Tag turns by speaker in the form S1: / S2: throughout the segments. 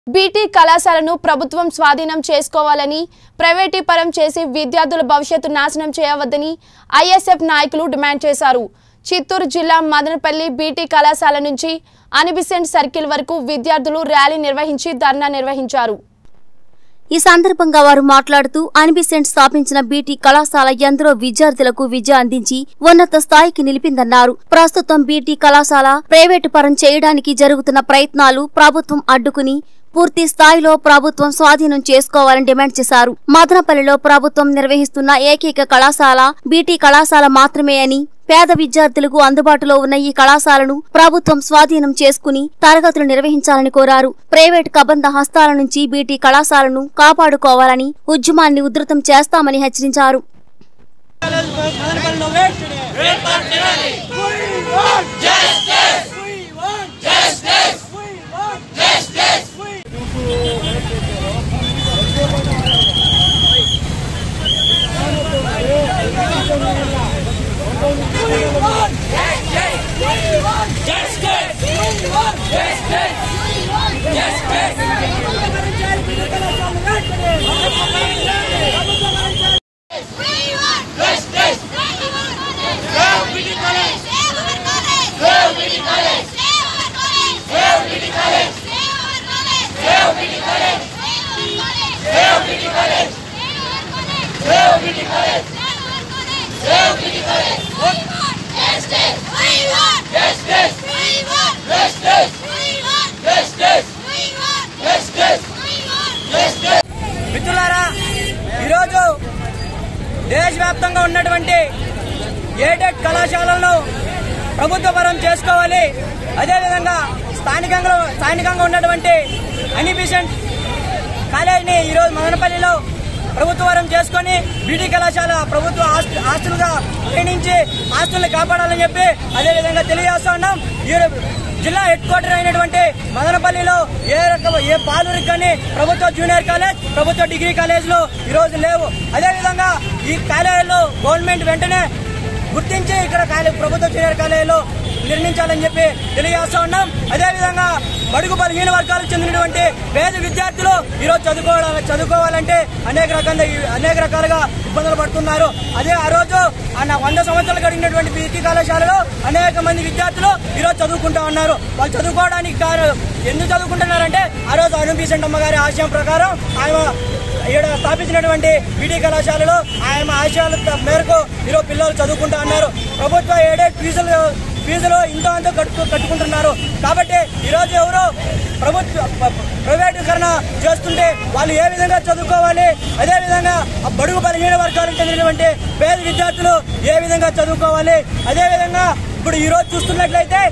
S1: BT కళాశాలను ప్రభుత్వం స్వాధీనం చేసుకోవాలని ప్రైవేటీపరం చేసి విద్యార్థుల భవిష్యత్తు నాశనం చేయవద్దని ఐఎస్ఎఫ్ నాయకులు డిమాండ్ చేశారు చిత్తూరు జిల్లా మదనపల్లి బీటీ కళాశాల నుంచి అనిబిసెంట్ సర్కిల్ వరకు విద్యార్థులు ర్యాలీ నిర్వహించి ధర్నా నిర్వహించారు
S2: ఈ సందర్భంగా వారు మాట్లాడుతూ అనిబిసెంట్ స్థాపించిన బీటీ కళాశాల ఎందరో విద్యార్థులకు విద్య అందించి ఉన్నత స్థాయికి నిలిపిందన్నారు ప్రస్తుతం బీటీ కళాశాల ప్రైవేటు పరం చేయడానికి జరుగుతున్న ప్రయత్నాలు ప్రభుత్వం అడ్డుకుని పూర్తి స్థాయిలో ప్రభుత్వం స్వాధీనం చేసుకోవాలని డిమాండ్ చేశారు మదనపల్లిలో ప్రభుత్వం నిర్వహిస్తున్న ఏకైక కళాశాల బీటీ కళాశాల మాత్రమే అని పేద విద్యార్థులకు అందుబాటులో ఉన్న ఈ కళాశాలను ప్రభుత్వం స్వాధీనం చేసుకుని తరగతులు నిర్వహించాలని కోరారు ప్రైవేట్ కబంధ హస్తాల నుంచి బీటీ కళాశాలను కాపాడుకోవాలని ఉద్యమాన్ని ఉధృతం చేస్తామని హెచ్చరించారు
S3: మిత్రులారా ఈరోజు దేశవ్యాప్తంగా ఉన్నటువంటి ఏడెడ్ కళాశాలలను ప్రభుత్వపరం చేసుకోవాలి అదేవిధంగా స్థానికంగా స్థానికంగా ఉన్నటువంటి అనిబిసెంట్ కాలేజీని ఈరోజు మదనపల్లిలో ప్రభుత్వపరం చేసుకొని బీటీ కళాశాల ప్రభుత్వ ఆస్తు- ఆస్తులుగా పరిగణించి ఆస్తుల్ని కాపాడాలని చెప్పి అదేవిధంగా తెలియజేస్తా ఉన్నాం ఈ జిల్లా హెడ్ క్వార్టర్ అయినటువంటి మదనపల్లిలో ఏ రకం ఏ పాలూరికి కానీ ప్రభుత్వ జూనియర్ కాలేజ్ ప్రభుత్వ డిగ్రీ కాలేజీలు ఈ రోజు లేవు అదేవిధంగా ఈ కాలేజీలో గవర్నమెంట్ వెంటనే గుర్తించి ఇక్కడ కాలేజ్ ప్రభుత్వ జూనియర్ కాలేజీలో నిర్మించాలని చెప్పి తెలియజేస్తా ఉన్నాం అదేవిధంగా బడుగు బలహీన వర్గాలకు చెందినటువంటి పేద విద్యార్థులు ఈరోజు చదువుకోవాలి చదువుకోవాలంటే అనేక రకాల అనేక రకాలుగా ఇబ్బందులు పడుతున్నారు అదే ఆ రోజు ఆ నా వంద సంవత్సరాలు గడిగినటువంటి బీటీ కళాశాలలో అనేక మంది విద్యార్థులు ఈరోజు చదువుకుంటా ఉన్నారు వాళ్ళు చదువుకోవడానికి కారణం ఎందుకు చదువుకుంటున్నారంటే ఆ రోజు అనుబీసెంట్ అమ్మగారి ఆశయం ప్రకారం ఆయన ఈడ స్థాపించినటువంటి బీటీ కళాశాలలో ఆయన ఆశయాల మేరకు ఈరోజు పిల్లలు చదువుకుంటా ఉన్నారు ప్రభుత్వ ఏడేడ్ ఫీజులు ఫీజులు ఇంతో అంతో కట్టు కట్టుకుంటున్నారు కాబట్టి ఈరోజు ఎవరు ప్రభుత్వ ప- ప్రైవేటీకరణ చేస్తుంటే వాళ్ళు ఏ విధంగా చదువుకోవాలి అదే విధంగా ఆ బడుగు బలహీన వర్గాలకు చెందినటువంటి పేద విద్యార్థులు ఏ విధంగా చదువుకోవాలి అదే విధంగా ఇప్పుడు ఈ రోజు చూస్తున్నట్లయితే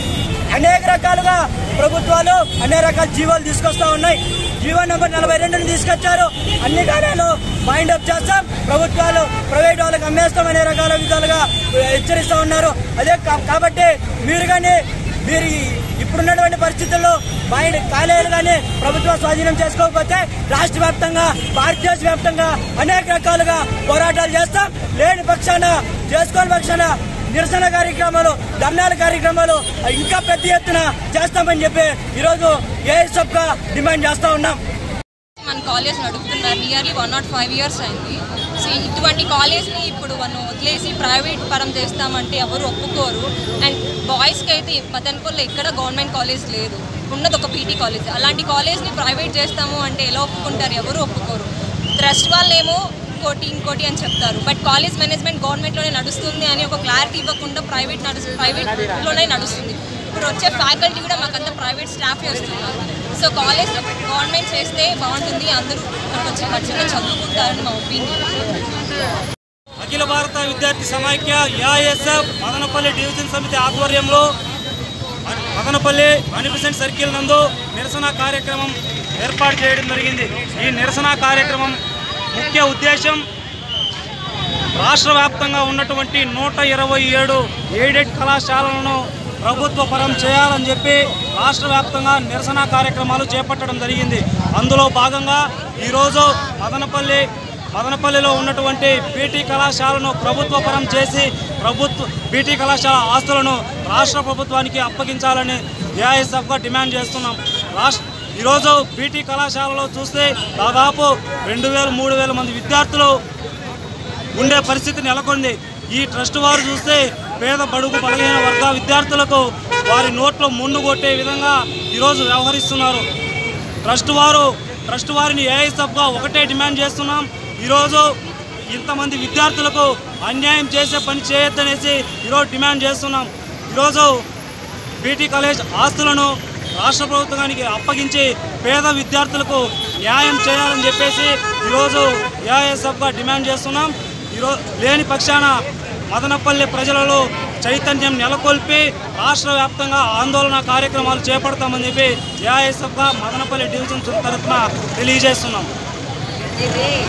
S3: అనేక రకాలుగా ప్రభుత్వాలు అనేక రకాల జీవాలు తీసుకొస్తా ఉన్నాయి జీవో నెంబర్ నలభై రెండుని తీసుకొచ్చారు అన్ని కార్యాలు మైండ్ అప్ చేస్తాం ప్రభుత్వాలు ప్రైవేట్ వాళ్ళకి అమ్మేస్తాం అనే రకాల విధాలుగా హెచ్చరిస్తా ఉన్నారు అదే కా- కాబట్టి మీరు కానీ మీరు ఈ- ఇప్పుడున్నటువంటి పరిస్థితుల్లో మైండ్ కాలేజీలు కానీ ప్రభుత్వం స్వాధీనం చేసుకోకపోతే రాష్ట్ర వ్యాప్తంగా భారతదేశ వ్యాప్తంగా అనేక రకాలుగా పోరాటాలు చేస్తాం లేని పక్షాన చేసుకోని పక్షాన నిరసన కార్యక్రమాలు ధర్నాల కార్యక్రమాలు ఇంకా పెద్ద ఎత్తున చేస్తామని చెప్పి ఈరోజు ఏఎస్ఎఫ్ గా డిమాండ్ చేస్తా ఉన్నాం
S4: మన కాలేజ్ నడుపుతున్నారు nearly one not five years అయింది సో ఇటువంటి కాలేజ్ని ఇప్పుడు మనం వదిలేసి ప్రైవేట్ పరం చేస్తామంటే ఎవరు ఒప్పుకోరు అండ్ బాయ్స్కి అయితే మదన్పూర్లో ఎక్కడ గవర్నమెంట్ కాలేజ్ లేదు ఉన్నది ఒక పీటీ కాలేజ్ అలాంటి కాలేజ్ని ప్రైవేట్ చేస్తాము అంటే ఎలా ఒప్పుకుంటారు ఎవరు ఒప్పుకోరు ట్రస్ట్ వాళ్ళేమో ఇంకోటి ఇంకోటి అని చెప్తారు బట్ కాలేజ్ మేనేజ్మెంట్ గవర్నమెంట్లోనే నడుస్తుంది అని ఒక క్లారిటీ ఇవ్వకుండా ప్రైవేట్ నడుస్తుంది ప్రైవేట్లోనే నడుస్తుంది ఇప్పుడు వచ్చే ఫ్యాకల్టీ కూడా మాకంతా ప్రైవేట్ స్టాఫే వస్తున్నారు సో కాలేజ్ గవర్నమెంట్ చేస్తే బాగుంటుంది అందరూ ఇక్కడికి వచ్చి ఖచ్చితంగా చదువుకుంటారని మా ఒపీనియన్
S5: అఖిల భారత విద్యార్థి సమాఖ్య ఏఐఎస్ఎఫ్ మదనపల్లి డివిజన్ సమితి ఆధ్వర్యంలో మదనపల్లి అనిపిసెంట్ సర్కిల్ నందు నిరసన కార్యక్రమం ఏర్పాటు చేయడం జరిగింది ఈ నిరసన కార్యక్రమం ముఖ్య ఉద్దేశం రాష్ట్ర వ్యాప్తంగా ఉన్నటువంటి నూట ఇరవై ఏడు ఎయిడెడ్ కళాశాలలను ప్రభుత్వ పరం చేయాలని చెప్పి రాష్ట్ర వ్యాప్తంగా నిరసన కార్యక్రమాలు చేపట్టడం జరిగింది అందులో భాగంగా ఈరోజు మదనపల్లి మదనపల్లిలో ఉన్నటువంటి బీటీ కళాశాలను ప్రభుత్వ పరం చేసి ప్రభుత్వ బీటీ కళాశాల ఆస్తులను రాష్ట్ర ప్రభుత్వానికి అప్పగించాలని ఏఐఎస్ఎఫ్గా డిమాండ్ చేస్తున్నాం రాష్ట్ర ఈరోజు బీటీ కళాశాలలో చూస్తే దాదాపు రెండు వేల మూడు వేల మంది విద్యార్థులు ఉండే పరిస్థితి నెలకొంది ఈ ట్రస్ట్ వారు చూస్తే పేద బడుగు బలహీన వర్గ విద్యార్థులకు వారి నోట్లో ముందు కొట్టే విధంగా ఈరోజు వ్యవహరిస్తున్నారు ట్రస్ట్ వారు ట్రస్ట్ వారిని ఏఐసబ్గా ఒకటే డిమాండ్ చేస్తున్నాం ఈరోజు ఇంతమంది విద్యార్థులకు అన్యాయం చేసే పని చేయొద్దనేసి ఈరోజు డిమాండ్ చేస్తున్నాం ఈరోజు బీటీ కాలేజ్ ఆస్తులను రాష్ట్ర ప్రభుత్వానికి అప్పగించి పేద విద్యార్థులకు న్యాయం చేయాలని చెప్పేసి ఈరోజు ఏఐఎస్ఎఫ్గా డిమాండ్ చేస్తున్నాం ఈరోజు లేని పక్షాన మదనపల్లి ప్రజలలో చైతన్యం నెలకొల్పి రాష్ట్ర వ్యాప్తంగా ఆందోళన కార్యక్రమాలు చేపడతామని చెప్పి ఏఐఎస్ఎఫ్గా మదనపల్లి డివిజన్ తరఫున తెలియజేస్తున్నాం